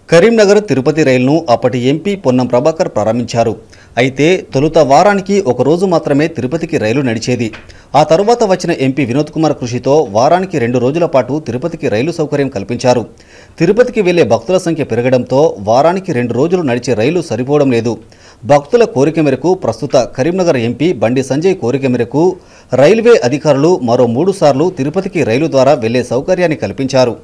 కరీంనగర్ తిరుపతి రైలును అప్పటి ఎంపీ పొన్నం ప్రభాకర్ ప్రారంభించారు అయితే తొలుత వారానికి ఒక రోజు మాత్రమే తిరుపతికి రైలు నడిచేది ఆ తరువాత వచ్చిన ఎంపీ వినోద్ కుమార్ కృషితో వారానికి రెండు రోజుల పాటు తిరుపతికి రైలు సౌకర్యం కల్పించారు తిరుపతికి వెళ్లే భక్తుల సంఖ్య పెరగడంతో వారానికి రెండు రోజులు నడిచే రైలు సరిపోవడం లేదు భక్తుల కోరిక మేరకు ప్రస్తుత కరీంనగర్ ఎంపీ బండి సంజయ్ కోరిక మేరకు రైల్వే అధికారులు మరో మూడు సార్లు తిరుపతికి రైలు ద్వారా వెళ్లే సౌకర్యాన్ని కల్పించారు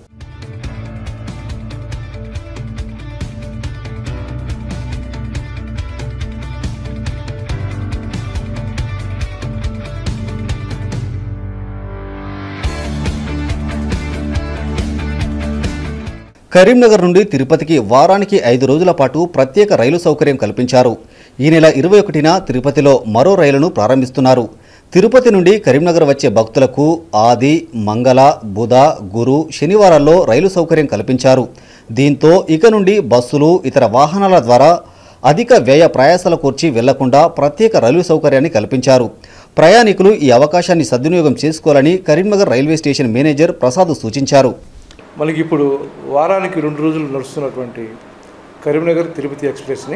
కరీంనగర్ నుండి తిరుపతికి వారానికి ఐదు రోజుల పాటు ప్రత్యేక రైలు సౌకర్యం కల్పించారు ఈ నెల ఇరవై ఒకటిన తిరుపతిలో మరో రైలును ప్రారంభిస్తున్నారు తిరుపతి నుండి కరీంనగర్ వచ్చే భక్తులకు ఆది మంగళ బుధ గురు శనివారాల్లో రైలు సౌకర్యం కల్పించారు దీంతో ఇక నుండి బస్సులు ఇతర వాహనాల ద్వారా అధిక వ్యయ ప్రయాసాల కూర్చి వెళ్లకుండా ప్రత్యేక రైలు సౌకర్యాన్ని కల్పించారు ప్రయాణికులు ఈ అవకాశాన్ని సద్వినియోగం చేసుకోవాలని Karimnagar railway station manager Prasad సూచించారు మనకి ఇప్పుడు వారానికి రెండు రోజులు నడుస్తున్నటువంటి కరీంనగర్ తిరుపతి ఎక్స్ప్రెస్ని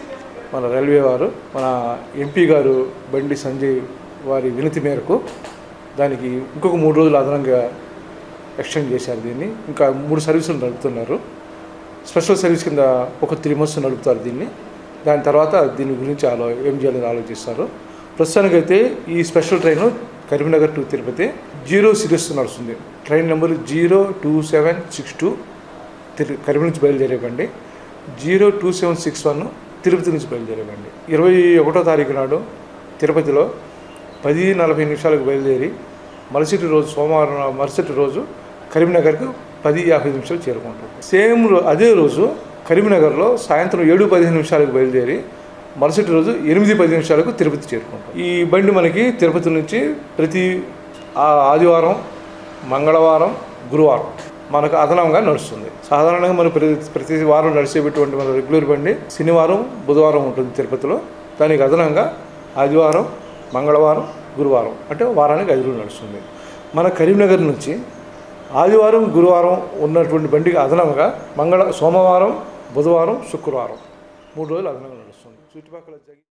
మన రైల్వే వారు మన ఎంపీ గారు బండి సంజయ్ వారి వినతి మేరకు దానికి ఇంకొక మూడు రోజులు అదనంగా ఎక్స్టెండ్ చేశారు దీన్ని ఇంకా మూడు సర్వీసులు నడుపుతున్నారు స్పెషల్ సర్వీస్ కింద ఒక త్రీ మంత్స్ నడుపుతారు దీన్ని దాని తర్వాత దీని గురించి ఆలో ఏం చేయాలని ఆలోచిస్తారు ప్రస్తుతానికైతే ఈ special train Karimnagar to Tirupati zero series నడుస్తుంది train number zero two seven six two Tiru Karim నుంచి బయలుదేరే బండి zero two seven six one Tirupati నుంచి బయలుదేరే బండి ఇరవై ఒకటో తారీఖు నాడు తిరుపతిలో పది నలభై నిమిషాలకు బయలుదేరి మరుసటి రోజు సోమవారం మరుసటి రోజు కరీంనగర్కు పది యాభై నిమిషాలు చేరుకుంటాం సేమ్ రో- అదే రోజు కరీంనగర్లో సాయంత్రం ఏడు పదిహేను నిమిషాలకు బయలుదేరి మరుసటి రోజు ఎనిమిది పది నిమిషాలకు తిరుపతి చేరుకుంటాం ఈ బండి మనకి తిరుపతి నుంచి ప్రతి ఆ- ఆదివారం మంగళవారం గురువారం మనకు అదనంగా నడుస్తుంది సాధారణంగా మన ప్రతి ప్రతి వారం నడిచేటువంటి మన రెగ్యులర్ బండి శనివారం బుధవారం ఉంటుంది తిరుపతిలో దానికి అదనంగా ఆదివారం మంగళవారం గురువారం అంటే వారానికి ఐదు రోజులు నడుస్తుంది మన కరీంనగర్ నుంచి ఆదివారం గురువారం ఉన్నటువంటి బండికి అదనంగా మంగళ సోమవారం బుధవారం శుక్రవారం మూడు రోజులు అదనంగా నడుస్తుంది చుట్టుపక్కల జగి